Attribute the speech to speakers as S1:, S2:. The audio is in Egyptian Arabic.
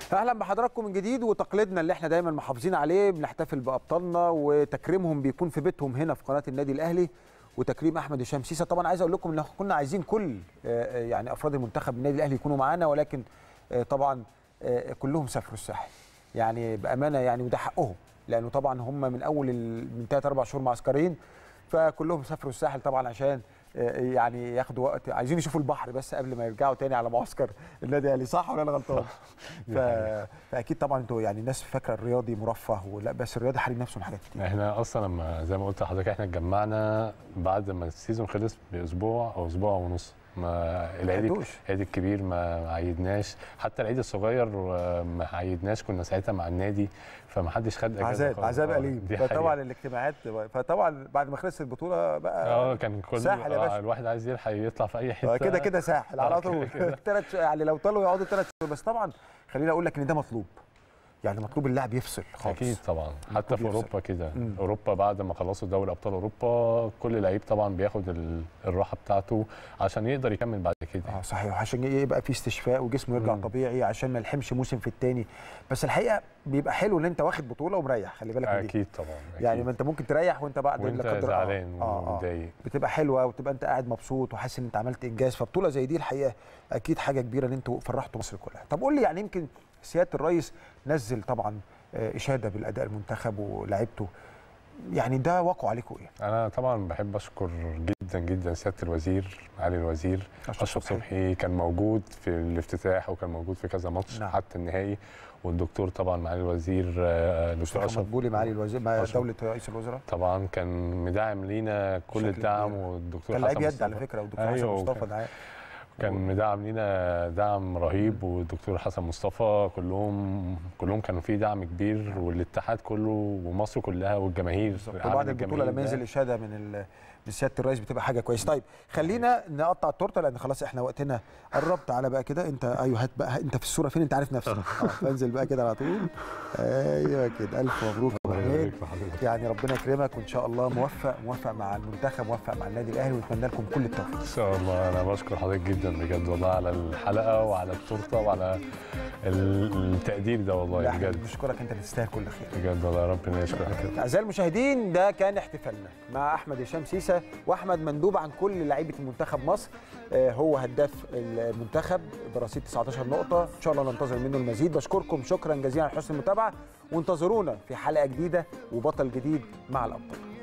S1: اهلا بحضراتكم من جديد وتقليدنا اللي احنا دايما محافظين عليه بنحتفل بابطالنا وتكريمهم بيكون في بيتهم هنا في قناه النادي الاهلي وتكريم احمد هشام سيسه طبعا عايز اقول لكم ان كنا عايزين كل آه، يعني افراد المنتخب النادي الاهلي يكونوا معانا ولكن آه، طبعا آه، كلهم سافروا الساحل يعني بامانه يعني وده حقهم لانه طبعا هم من اول ال- من ثلاث اربع شهور معسكرين فكلهم سافروا الساحل طبعا عشان آه، يعني ياخدوا وقت عايزين يشوفوا البحر بس قبل ما يرجعوا تاني على معسكر النادي الاهلي صح ولا انا غلطان؟ ف... فاكيد طبعا انتوا يعني الناس فاكره الرياضي مرفه ولا بس الرياضي حارم نفسه من حاجات كتير
S2: احنا اصلا لما زي ما قلت لحضرتك احنا اتجمعنا بعد ما السيزون خلص باسبوع او اسبوع ونص ما العيد
S1: عدوش.
S2: العيد الكبير ما ما عيدناش حتى العيد الصغير آه، ما عيدناش كنا ساعتها مع النادي فما حدش خد اجازه
S1: عذاب
S2: خالص.
S1: عذاب
S2: آه،
S1: اليم
S2: دي
S1: فطبعا
S2: حقيقة.
S1: الاجتماعات فطبعا بعد ما خلصت البطوله بقى
S2: اه كان كل
S1: ساحل يا باشا.
S2: آه الواحد عايز يلحق يطلع في اي حته
S1: كده كده ساحل على
S2: آه، كده
S1: طول
S2: كده.
S1: ثلاث يعني لو طلعوا يقعدوا ثلاث شهور بس طبعا خليني اقول لك ان ده مطلوب يعني مطلوب اللاعب يفصل خالص
S2: اكيد طبعا حتى في
S1: يفصل.
S2: اوروبا كده
S1: مم.
S2: اوروبا بعد ما خلصوا دوري ابطال اوروبا كل لعيب طبعا بياخد ال- الراحه بتاعته عشان يقدر يكمل بعد كده
S1: اه صحيح عشان يبقى في استشفاء وجسمه يرجع
S2: مم.
S1: طبيعي عشان ما يلحمش موسم في التاني بس الحقيقه بيبقى حلو ان انت واخد بطوله ومريح خلي بالك من دي
S2: اكيد طبعا أكيد.
S1: يعني ما انت ممكن تريح وانت بعد
S2: وانت
S1: لا قدر- آه،
S2: زعلان
S1: آه، آه.
S2: ومتضايق
S1: بتبقى حلوه وتبقى انت قاعد مبسوط وحاسس ان انت عملت انجاز فبطوله زي دي الحقيقه اكيد حاجه كبيره ان انتوا فرحتوا مصر كلها طب قول لي يعني يمكن سياده الرئيس نزل طبعا آه، اشاده بالاداء المنتخب ولاعيبته يعني ده وقعوا عليكم ايه
S2: انا طبعا بحب اشكر جدا جدا سياده الوزير معالي الوزير
S1: أشرف
S2: اشرف
S1: صبحي.
S2: صبحي كان موجود في الافتتاح وكان موجود في كذا ماتش
S1: نعم.
S2: حتى النهائي والدكتور طبعا معالي الوزير آه، الدكتور
S1: محمد
S2: اشرف
S1: بولي معالي الوزير مع
S2: أشرف.
S1: دوله رئيس الوزراء
S2: طبعا كان مدعم لينا كل
S1: بشكل
S2: الدعم
S1: كبير.
S2: والدكتور
S1: كان لعيب
S2: حسن
S1: يد على
S2: مصطفى.
S1: فكره والدكتور حسن
S2: أيوة،
S1: مصطفى
S2: وكان-
S1: ده
S2: كان مدعم لينا دعم رهيب والدكتور حسن مصطفى كلهم كلهم كانوا في دعم كبير والاتحاد كله ومصر كلها والجماهير
S1: وبعد
S2: عدد
S1: البطوله
S2: الجماهير
S1: لما
S2: ده.
S1: ينزل اشاده من ال- من سياده الرئيس بتبقى حاجه كويسه طيب خلينا نقطع التورته لان خلاص احنا وقتنا قرب تعالى بقى كده انت ايوه هات بقى انت في الصوره فين انت عارف نفسك اه فانزل بقى كده على طول ايوه كده الف مبروك يا
S2: الله
S1: أبو
S2: يبارك
S1: حميد.
S2: في حضرتك.
S1: يعني ربنا يكرمك وان شاء الله موفق موفق مع المنتخب موفق مع النادي الاهلي ونتمنى لكم كل التوفيق
S2: ان شاء الله انا بشكر حضرتك جدا بجد والله على الحلقه وعلى التورته وعلى ال- التقدير ده والله
S1: لا احنا
S2: بجد
S1: بنشكرك انت تستاهل كل خير
S2: بجد والله ربنا يشكرك
S1: اعزائي المشاهدين ده كان احتفالنا مع احمد هشام سيسه واحمد مندوب عن كل لعيبه المنتخب مصر آه، هو هداف المنتخب برصيد 19 نقطه ان شاء الله ننتظر منه المزيد بشكركم شكرا جزيلا على حسن المتابعه وانتظرونا في حلقه جديده وبطل جديد مع الابطال